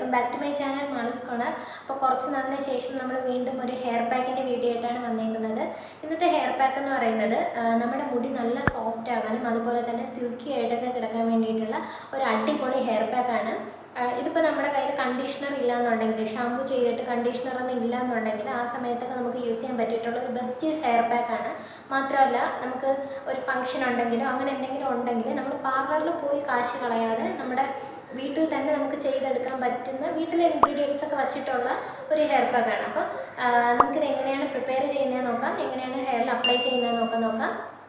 welcome back to my channel Manas corner അപ്പോൾ കുറച്ച് നാളിന് ശേഷം നമ്മൾ വീണ്ടും ഒരു ഹെയർ പാക്കിൻ്റെ വീഡിയോ ആയിട്ടാണ് വന്നേക്കുന്നത് ഇന്നത്തെ ഹെയർ പാക്ക് എന്ന് പറയുന്നത് ആ, നമ്മുടെ മുടി നല്ല സോഫ്റ്റ് ആകാനും അതുപോലെ തന്നെ സിൽക്കി ആയിട്ടൊക്കെ കിടക്കാൻ വേണ്ടിയിട്ടുള്ള ഒരു അടിപൊളി ഹെയർ പാക്കാണ് ഇതിപ്പോൾ നമ്മുടെ കയ്യിൽ കണ്ടീഷണർ ഇല്ലാന്നുണ്ടെങ്കിൽ ഷാമ്പു ചെയ്തിട്ട് കണ്ടീഷണർ ഒന്നും ഇല്ലാന്നുണ്ടെങ്കിൽ ആ സമയത്തൊക്കെ നമുക്ക് യൂസ് ചെയ്യാൻ പറ്റിയിട്ടുള്ള ഒരു ബെസ്റ്റ് ഹെയർ പാക്കാണ് മാത്രമല്ല നമുക്ക് ഒരു ഫംഗ്ഷൻ ഉണ്ടെങ്കിലോ അങ്ങനെ എന്തെങ്കിലും ഉണ്ടെങ്കിൽ നമ്മൾ പാർലറിൽ പോയി കാശ് കളയാതെ നമ്മുടെ വീട്ടിൽ തന്നെ നമുക്ക് ചെയ്തെടുക്കാൻ പറ്റുന്ന വീട്ടിലെ ഇൻഗ്രീഡിയൻസ് ഒക്കെ വച്ചിട്ടുള്ള ഒരു ഹെയർ പാക്കാണ് അപ്പോൾ നമുക്കിത് എങ്ങനെയാണ് പ്രിപ്പയർ ചെയ്യുന്നത് നോക്കാം എങ്ങനെയാണ് ഹെയറിൽ അപ്ലൈ ചെയ്യുന്നത് നോക്കാം നോക്കാം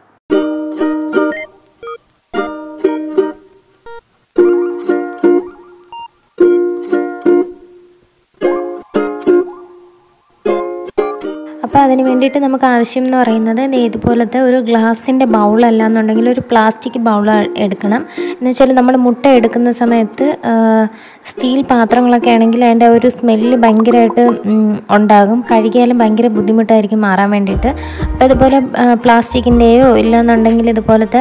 അപ്പോൾ അതിന് വേണ്ടിയിട്ട് നമുക്ക് ആവശ്യം എന്ന് പറയുന്നത് ദേ ഇതുപോലത്തെ ഒരു ഗ്ലാസിൻ്റെ ബൗളല്ല എന്നുണ്ടെങ്കിൽ ഒരു പ്ലാസ്റ്റിക് ബൗൾ എടുക്കണം എന്ന് വെച്ചാൽ നമ്മൾ മുട്ട എടുക്കുന്ന സമയത്ത് സ്റ്റീൽ പാത്രങ്ങളൊക്കെ ആണെങ്കിൽ അതിൻ്റെ ഒരു സ്മെല്ല് ഭയങ്കരമായിട്ട് ഉം, ഉണ്ടാകും കഴുകിയാലും ഭയങ്കര ബുദ്ധിമുട്ടായിരിക്കും മാറാൻ വേണ്ടിയിട്ട് അപ്പോൾ ഇതുപോലെ പ്ലാസ്റ്റിക്കിൻ്റെയോ ഇല്ലാന്നുണ്ടെങ്കിൽ ഇതുപോലത്തെ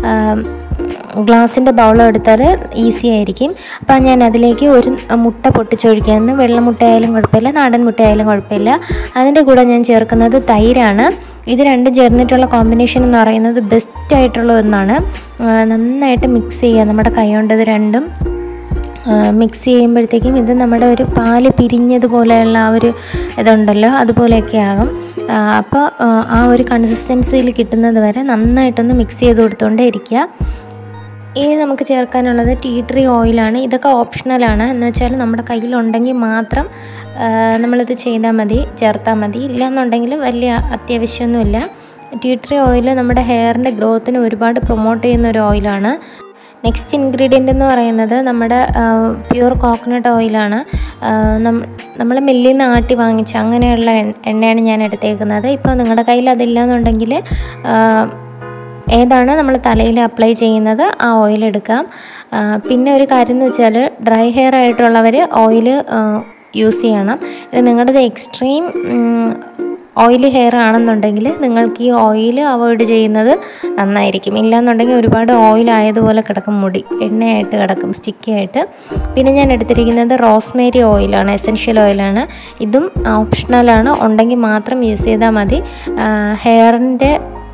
ഗ്ലാസിൻ്റെ ബൗളോ എടുത്താൽ ഈസി ആയിരിക്കും അപ്പോൾ ഞാൻ അതിലേക്ക് ഒരു മുട്ട പൊട്ടിച്ചൊഴിക്കാൻ വെള്ള മുട്ടയായാലും കുഴപ്പമില്ല നാടൻ മുട്ടയായാലും കുഴപ്പമില്ല അതിൻ്റെ കൂടെ ഞാൻ ചേർക്കുന്നത് തൈരാണ് ഇത് രണ്ടും ചേർന്നിട്ടുള്ള കോമ്പിനേഷൻ എന്ന് പറയുന്നത് ബെസ്റ്റ് ആയിട്ടുള്ള ഒന്നാണ് ആ, നന്നായിട്ട് മിക്സ് ചെയ്യുക നമ്മുടെ കൈ കൊണ്ട് ഇത് രണ്ടും മിക്സ് ചെയ്യുമ്പോഴത്തേക്കും ഇത് നമ്മുടെ ഒരു പാല് പിരിഞ്ഞതുപോലെയുള്ള ആ ഒരു ഇതുണ്ടല്ലോ അതുപോലെയൊക്കെ ആകും അപ്പോൾ ആ ഒരു കൺസിസ്റ്റൻസിയിൽ കിട്ടുന്നത് വരെ നന്നായിട്ടൊന്ന് മിക്സ് ചെയ്ത് കൊടുത്തുകൊണ്ടേ ഇരിക്കുക ഇനി നമുക്ക് ചേർക്കാനുള്ളത് ടീ ട്രീ ഓയിലാണ് ഇതൊക്കെ ഓപ്ഷണലാണ് എന്ന് വെച്ചാൽ നമ്മുടെ കയ്യിലുണ്ടെങ്കിൽ മാത്രം ആ, നമ്മളിത് ചെയ്താൽ മതി ചേർത്താൽ മതി ഇല്ലയെന്നുണ്ടെങ്കിൽ വലിയ അത്യാവശ്യമൊന്നുമില്ല ടീ ട്രീ ഓയിൽ നമ്മുടെ ഹെയറിൻ്റെ ഗ്രോത്തിന് ഒരുപാട് പ്രൊമോട്ട് ചെയ്യുന്ന ഒരു ഓയിലാണ് നെക്സ്റ്റ് ഇൻഗ്രീഡിയൻ്റ് എന്ന് പറയുന്നത് നമ്മുടെ പ്യൂർ കോക്കനട്ട് ഓയിലാണ് നമ്മൾ മില്ലിൽ നിന്ന് ആട്ടി വാങ്ങിച്ച അങ്ങനെയുള്ള എണ്ണ- എണ്ണയാണ് ഞാൻ എടുത്തേക്കുന്നത് ഇപ്പോൾ നിങ്ങളുടെ കയ്യിൽ അതില്ല എന്നുണ്ടെങ്കിൽ ഏതാണ് നമ്മൾ തലയിൽ അപ്ലൈ ചെയ്യുന്നത് ആ ഓയിൽ എടുക്കാം ആ, പിന്നെ ഒരു കാര്യം എന്ന് വെച്ചാൽ ഡ്രൈ ഹെയർ ആയിട്ടുള്ളവർ ഓയിൽ യൂസ് ചെയ്യണം ഇത് നിങ്ങളുടേത് എക്സ്ട്രീം ഓയിലി ഹെയർ ആണെന്നുണ്ടെങ്കിൽ നിങ്ങൾക്ക് ഈ ഓയിൽ അവോയ്ഡ് ചെയ്യുന്നത് നന്നായിരിക്കും ഇല്ലാന്നുണ്ടെങ്കിൽ ഒരുപാട് ഓയിൽ ആയതുപോലെ കിടക്കും മുടി എണ്ണയായിട്ട് കിടക്കും സ്റ്റിക്കി ആയിട്ട് പിന്നെ ഞാൻ എടുത്തിരിക്കുന്നത് റോസ്മേരി ഓയിലാണ് എസെൻഷ്യൽ ഓയിലാണ് ഇതും ഓപ്ഷണലാണ് ഉണ്ടെങ്കിൽ മാത്രം യൂസ് ചെയ്താൽ മതി ഹെയറിൻ്റെ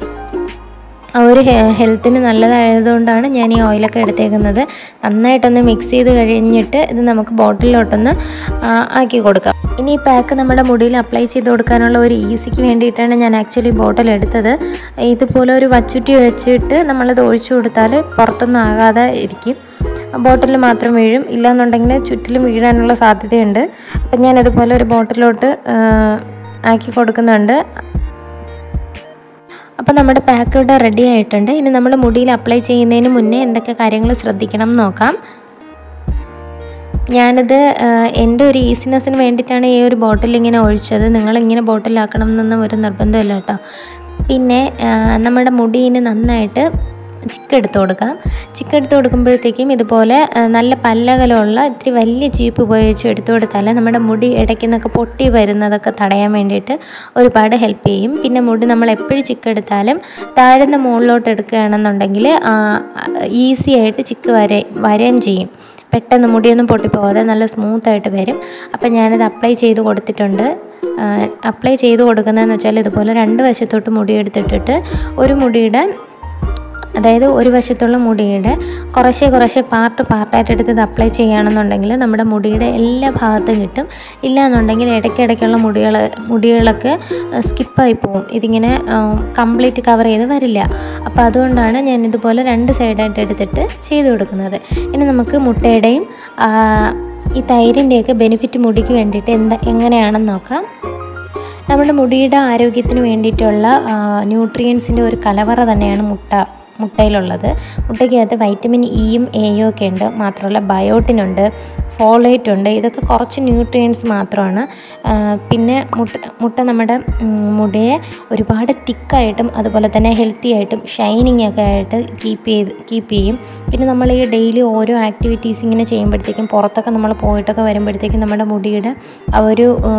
ആ ഒരു ഹെ- ഹെൽത്തിന് നല്ലതായതുകൊണ്ടാണ് ഞാൻ ഈ ഓയിലൊക്കെ എടുത്തേക്കുന്നത് നന്നായിട്ടൊന്ന് മിക്സ് ചെയ്ത് കഴിഞ്ഞിട്ട് ഇത് നമുക്ക് ബോട്ടിലോട്ടൊന്ന് ആ, ആക്കി കൊടുക്കാം ഇനി ഈ പാക്ക് നമ്മുടെ മുടിയിൽ അപ്ലൈ ചെയ്ത് കൊടുക്കാനുള്ള ഒരു ഈസിക്ക് വേണ്ടിയിട്ടാണ് ഞാൻ ആക്ച്വലി ബോട്ടിൽ എടുത്തത് ഇതുപോലെ ഒരു വച്ചുറ്റി വെച്ചിട്ട് നമ്മളത് ഒഴിച്ചു കൊടുത്താൽ പുറത്തൊന്നും ആകാതെ ഇരിക്കും ബോട്ടിൽ മാത്രം വീഴും ഇല്ലാന്നുണ്ടെങ്കിൽ ചുറ്റിലും വീഴാനുള്ള സാധ്യതയുണ്ട് അപ്പം ഞാൻ ഇതുപോലെ ഒരു ബോട്ടിലോട്ട് ആ, ആക്കി കൊടുക്കുന്നുണ്ട് അപ്പോൾ നമ്മുടെ പാക്ക് ഇവിടെ റെഡി ആയിട്ടുണ്ട് ഇനി നമ്മൾ മുടിയിൽ അപ്ലൈ ചെയ്യുന്നതിന് മുന്നേ എന്തൊക്കെ കാര്യങ്ങൾ ശ്രദ്ധിക്കണം എന്ന് നോക്കാം ഞാനിത് ആഹ്, എൻ്റെ ഒരു ഈസിനെസ്സിന് വേണ്ടിയിട്ടാണ് ഈ ഒരു ബോട്ടിൽ ഇങ്ങനെ ഒഴിച്ചത് നിങ്ങളിങ്ങനെ ബോട്ടിലാക്കണം എന്നൊന്നും ഒരു നിർബന്ധമില്ല കേട്ടോ പിന്നെ ആഹ്, നമ്മുടെ മുടിയിന് നന്നായിട്ട് ചിക്ക് എടുത്ത് കൊടുക്കാം ചിക്ക് എടുത്ത് കൊടുക്കുമ്പോഴത്തേക്കും ഇതുപോലെ ആഹ്, നല്ല പല്ലകലമുള്ള ഇത്തിരി വലിയ ചീപ്പ് ഉപയോഗിച്ച് എടുത്തു കൊടുത്താൽ നമ്മുടെ മുടി ഇടയ്ക്ക് നിന്നൊക്കെ പൊട്ടി വരുന്നതൊക്കെ തടയാൻ വേണ്ടിയിട്ട് ഒരുപാട് ഹെൽപ്പ് ചെയ്യും പിന്നെ മുടി നമ്മൾ എപ്പോഴും ചിക്ക് എടുത്താലും താഴ്ന്ന മുകളിലോട്ട് എടുക്കുകയാണെന്നുണ്ടെങ്കിൽ ഈസി ആയിട്ട് ചിക്ക് വര വരെയും ചെയ്യും പെട്ടെന്ന് മുടിയൊന്നും പൊട്ടിപ്പോകാതെ നല്ല സ്മൂത്തായിട്ട് വരും അപ്പം ഞാനത് അപ്ലൈ ചെയ്ത് കൊടുത്തിട്ടുണ്ട് അപ്ലൈ ചെയ്ത് കൊടുക്കുന്നതെന്ന് വെച്ചാൽ ഇതുപോലെ രണ്ട് വശത്തോട്ട് മുടി എടുത്തിട്ടിട്ട് ഒരു മുടിയുടെ അതായത് ഒരു വശത്തുള്ള മുടിയുടെ കുറേശ്ശെ കുറേശ്ശെ പാർട്ട് പാർട്ടായിട്ട് എടുത്ത് ഇത് അപ്ലൈ ചെയ്യുകയാണെന്നുണ്ടെങ്കിൽ നമ്മുടെ മുടിയുടെ എല്ലാ ഭാഗത്തും കിട്ടും ഇല്ലാന്നുണ്ടെങ്കിൽ ഇടയ്ക്കിടയ്ക്കുള്ള മുടികൾ മുടികളൊക്കെ സ്കിപ്പായി പോവും ഇതിങ്ങനെ കംപ്ലീറ്റ് കവർ ചെയ്ത് വരില്ല അപ്പോൾ അതുകൊണ്ടാണ് ഞാൻ ഇതുപോലെ രണ്ട് സൈഡായിട്ട് എടുത്തിട്ട് ചെയ്ത് കൊടുക്കുന്നത് ഇനി നമുക്ക് മുട്ടയുടെയും ആ, ഈ തൈരിൻ്റെയൊക്കെ ബെനിഫിറ്റ് മുടിക്ക് വേണ്ടിയിട്ട് എന്താ എങ്ങനെയാണെന്ന് നോക്കാം നമ്മുടെ മുടിയുടെ ആരോഗ്യത്തിന് വേണ്ടിയിട്ടുള്ള ന്യൂട്രിയൻസിൻ്റെ ഒരു കലവറ തന്നെയാണ് മുട്ട മുട്ടയിലുള്ളത് മുട്ടയ്ക്കകത്ത് വൈറ്റമിൻ ഇയും എയും ഒക്കെ ഉണ്ട് മാത്രമല്ല ബയോട്ടിനുണ്ട് ഫോളേറ്റ് ഉണ്ട് ഇതൊക്കെ കുറച്ച് ന്യൂട്രിയൻസ് മാത്രമാണ് ആ, പിന്നെ മുട്ട മുട്ട നമ്മുടെ ഉം, മുടിയെ ഒരുപാട് തിക്കായിട്ടും അതുപോലെ തന്നെ ഹെൽത്തി ആയിട്ടും ഷൈനിങ് ഒക്കെ ആയിട്ട് കീപ്പ് ചെയ്ത് കീപ്പ് ചെയ്യും പിന്നെ നമ്മൾ ഈ ഡെയിലി ഓരോ ആക്ടിവിറ്റീസ് ഇങ്ങനെ ചെയ്യുമ്പോഴത്തേക്കും പുറത്തൊക്കെ നമ്മൾ പോയിട്ടൊക്കെ വരുമ്പോഴത്തേക്കും നമ്മുടെ മുടിയുടെ ആ ഒരു ആ,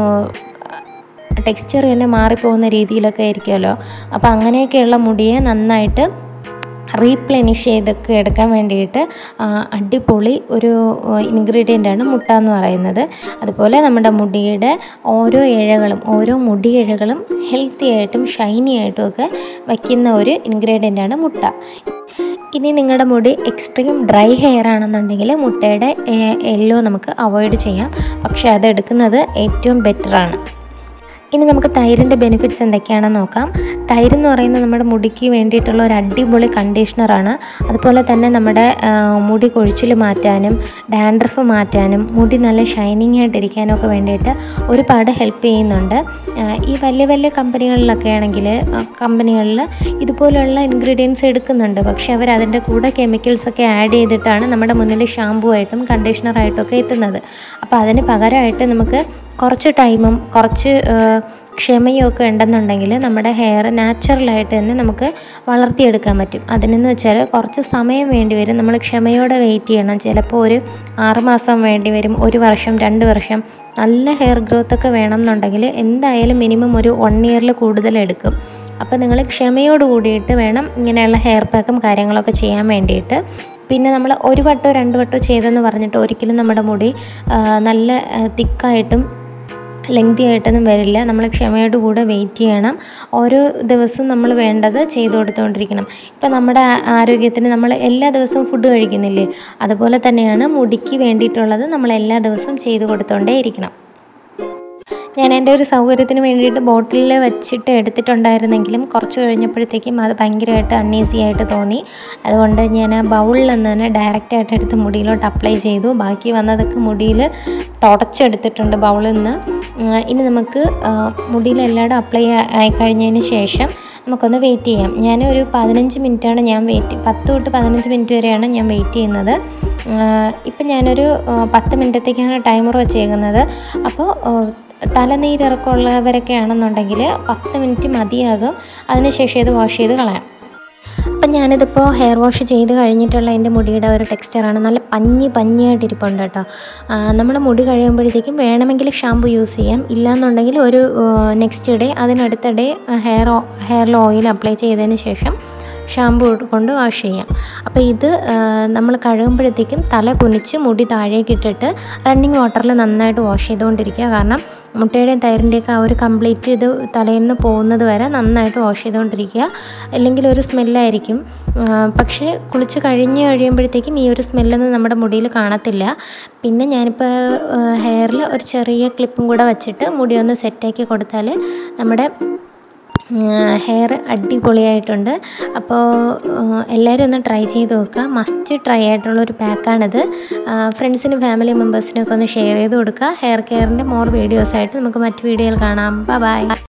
ടെക്സ്ചർ തന്നെ മാറിപ്പോകുന്ന രീതിയിലൊക്കെ ആയിരിക്കുമല്ലോ അപ്പോൾ അങ്ങനെയൊക്കെയുള്ള മുടിയെ നന്നായിട്ട് റീപ്ലെനിഷ് ചെയ്തൊക്കെ എടുക്കാൻ വേണ്ടിയിട്ട് ആ, അടിപൊളി ഒരു ഇൻഗ്രീഡിയൻ്റാണ് മുട്ട എന്ന് പറയുന്നത് അതുപോലെ നമ്മുടെ മുടിയുടെ ഓരോ ഇഴകളും ഓരോ മുടി ഇഴകളും ഹെൽത്തി ആയിട്ടും ഷൈനി ആയിട്ടും ഒക്കെ വയ്ക്കുന്ന ഒരു ഇൻഗ്രീഡിയൻ്റാണ് മുട്ട ഇനി നിങ്ങളുടെ മുടി എക്സ്ട്രീം ഡ്രൈ ഹെയർ ആണെന്നുണ്ടെങ്കിൽ മുട്ടയുടെ യെല്ലോ നമുക്ക് അവോയ്ഡ് ചെയ്യാം പക്ഷേ അതെടുക്കുന്നത് ഏറ്റവും ബെറ്ററാണ് ഇനി നമുക്ക് തൈരിൻ്റെ ബെനിഫിറ്റ്സ് എന്തൊക്കെയാണെന്ന് നോക്കാം തൈര് എന്ന് പറയുന്നത് നമ്മുടെ മുടിക്ക് വേണ്ടിയിട്ടുള്ള ഒരു അടിപൊളി കണ്ടീഷണറാണ് അതുപോലെ തന്നെ നമ്മുടെ ആ, മുടി കൊഴിച്ചിൽ മാറ്റാനും ഡാൻഡ്രഫ് മാറ്റാനും മുടി നല്ല ഷൈനിങ് ആയിട്ടിരിക്കാനും ഒക്കെ വേണ്ടിയിട്ട് ഒരുപാട് ഹെൽപ്പ് ചെയ്യുന്നുണ്ട് ആ, ഈ വലിയ വലിയ കമ്പനികളിലൊക്കെ ആണെങ്കിൽ കമ്പനികളിൽ ഇതുപോലുള്ള ഇൻഗ്രീഡിയൻസ് എടുക്കുന്നുണ്ട് പക്ഷേ അവർ അതിൻ്റെ കൂടെ കെമിക്കൽസ് ഒക്കെ ആഡ് ചെയ്തിട്ടാണ് നമ്മുടെ മുന്നിൽ ഷാമ്പൂ ആയിട്ടും കണ്ടീഷണറായിട്ടും ഒക്കെ എത്തുന്നത് അപ്പോൾ അതിന് പകരമായിട്ട് നമുക്ക് കുറച്ച് ടൈമും കുറച്ച് ആ, ക്ഷമയും ഒക്കെ ഉണ്ടെന്നുണ്ടെങ്കിൽ നമ്മുടെ ഹെയർ നാച്ചുറലായിട്ട് തന്നെ നമുക്ക് വളർത്തിയെടുക്കാൻ പറ്റും അതിനെന്ന് വെച്ചാൽ കുറച്ച് സമയം വേണ്ടി വരും നമ്മൾ ക്ഷമയോടെ വെയിറ്റ് ചെയ്യണം ചിലപ്പോൾ ഒരു ആറുമാസം വേണ്ടി വരും ഒരു വർഷം രണ്ട് വർഷം നല്ല ഹെയർ ഗ്രോത്ത് ഒക്കെ വേണം എന്നുണ്ടെങ്കിൽ എന്തായാലും മിനിമം ഒരു വൺ ഇയറിൽ കൂടുതൽ എടുക്കും അപ്പോൾ നിങ്ങൾ ക്ഷമയോട് കൂടിയിട്ട് വേണം ഇങ്ങനെയുള്ള ഹെയർ പാക്കും കാര്യങ്ങളൊക്കെ ചെയ്യാൻ വേണ്ടിയിട്ട് പിന്നെ നമ്മൾ ഒരു വട്ടോ രണ്ട് വട്ടോ ചെയ്തെന്ന് പറഞ്ഞിട്ട് ഒരിക്കലും നമ്മുടെ മുടി ആ, നല്ല തിക്കായിട്ടും ലെങ്തി ആയിട്ടൊന്നും വരില്ല നമ്മൾ ക്ഷമയോട് കൂടെ വെയിറ്റ് ചെയ്യണം ഓരോ ദിവസവും നമ്മൾ വേണ്ടത് ചെയ്തു കൊടുത്തുകൊണ്ടിരിക്കണം ഇപ്പം നമ്മുടെ ആ- ആരോഗ്യത്തിന് നമ്മൾ എല്ലാ ദിവസവും ഫുഡ് കഴിക്കുന്നില്ലേ അതുപോലെ തന്നെയാണ് മുടിക്ക് വേണ്ടിയിട്ടുള്ളത് നമ്മൾ എല്ലാ ദിവസവും ചെയ്തു കൊടുത്തുകൊണ്ടേ ഇരിക്കണം ഞാൻ എൻ്റെ ഒരു സൗകര്യത്തിന് വേണ്ടിയിട്ട് ബോട്ടിലിൽ വെച്ചിട്ട് എടുത്തിട്ടുണ്ടായിരുന്നെങ്കിലും കുറച്ച് കഴിഞ്ഞപ്പോഴത്തേക്കും അത് ഭയങ്കരമായിട്ട് അൺഈസി ആയിട്ട് തോന്നി അതുകൊണ്ട് ഞാൻ ആ ബൗളിൽ നിന്ന് തന്നെ ഡയറക്റ്റായിട്ട് എടുത്ത് മുടിയിലോട്ട് അപ്ലൈ ചെയ്തു ബാക്കി വന്നതൊക്കെ മുടിയിൽ തുടച്ചെടുത്തിട്ടുണ്ട് ബൗളിൽ നിന്ന് ഉം, ഇനി നമുക്ക് ആ, മുടിയിൽ എല്ലായിടും അപ്ലൈ ആയി കഴിഞ്ഞതിന് ശേഷം നമുക്കൊന്ന് വെയിറ്റ് ചെയ്യാം ഞാൻ ഒരു പതിനഞ്ച് മിനിറ്റാണ് ഞാൻ വെയിറ്റ് പത്ത് തൊട്ട് പതിനഞ്ച് മിനിറ്റ് വരെയാണ് ഞാൻ വെയിറ്റ് ചെയ്യുന്നത് ഇപ്പം ഞാനൊരു ആ, പത്ത് മിനിറ്റത്തേക്കാണ് ടൈമർ വെച്ചേക്കുന്നത് അപ്പോൾ ആ, തലനീരിറക്കമുള്ളവരൊക്കെ ആണെന്നുണ്ടെങ്കിൽ പത്ത് മിനിറ്റ് മതിയാകും അതിനുശേഷം ഇത് വാഷ് ചെയ്ത് കളയാം അപ്പം ഞാനിതിപ്പോൾ ഹെയർ വാഷ് ചെയ്ത് കഴിഞ്ഞിട്ടുള്ള എൻ്റെ മുടിയുടെ ഒരു ടെക്സ്ചറാണ് നല്ല പഞ്ഞി പഞ്ഞിയായിട്ട് ഇരിപ്പുണ്ട് കേട്ടോ നമ്മുടെ മുടി കഴിയുമ്പോഴത്തേക്കും വേണമെങ്കിൽ ഷാമ്പു യൂസ് ചെയ്യാം ഇല്ലാന്നുണ്ടെങ്കിൽ ഒരു നെക്സ്റ്റ് ഡേ അതിനടുത്ത ഡേ ഹെയർ ഹെയറിൽ ഓയിൽ അപ്ലൈ ചെയ്തതിന് ശേഷം ഷാമ്പു കൊണ്ട് വാഷ് ചെയ്യാം അപ്പോൾ ഇത് നമ്മൾ കഴുകുമ്പോഴത്തേക്കും തല കുനിച്ച് മുടി താഴേക്ക് ഇട്ടിട്ട് റണ്ണിങ് വാട്ടറിൽ നന്നായിട്ട് വാഷ് ചെയ്തുകൊണ്ടിരിക്കുക കാരണം മുട്ടയുടെയും തൈരിൻ്റെയൊക്കെ ആ ഒരു കംപ്ലീറ്റ് ഇത് തലയിൽ നിന്ന് പോകുന്നത് വരെ നന്നായിട്ട് വാഷ് ചെയ്തുകൊണ്ടിരിക്കുക അല്ലെങ്കിൽ ഒരു സ്മെല്ലായിരിക്കും പക്ഷേ കുളിച്ച് കഴിഞ്ഞ് കഴിയുമ്പോഴത്തേക്കും ഈ ഒരു സ്മെല്ലൊന്നും നമ്മുടെ മുടിയിൽ കാണത്തില്ല പിന്നെ ഞാനിപ്പോൾ ഹെയറിൽ ഒരു ചെറിയ ക്ലിപ്പും കൂടെ വെച്ചിട്ട് മുടി ഒന്ന് സെറ്റാക്കി കൊടുത്താൽ നമ്മുടെ ഹെയർ അടിപൊളിയായിട്ടുണ്ട് അപ്പോൾ എല്ലാവരും ഒന്ന് ട്രൈ ചെയ്ത് നോക്കുക മസ്റ്റ് ട്രൈ ആയിട്ടുള്ളൊരു പാക്കാണിത് ഫ്രണ്ട്സിനും ഫാമിലി മെമ്പേഴ്സിനൊക്കെ ഒന്ന് ഷെയർ ചെയ്ത് കൊടുക്കുക ഹെയർ കെയറിൻ്റെ മോർ വീഡിയോസായിട്ട് നമുക്ക് മറ്റു വീഡിയോയിൽ കാണാം ബൈ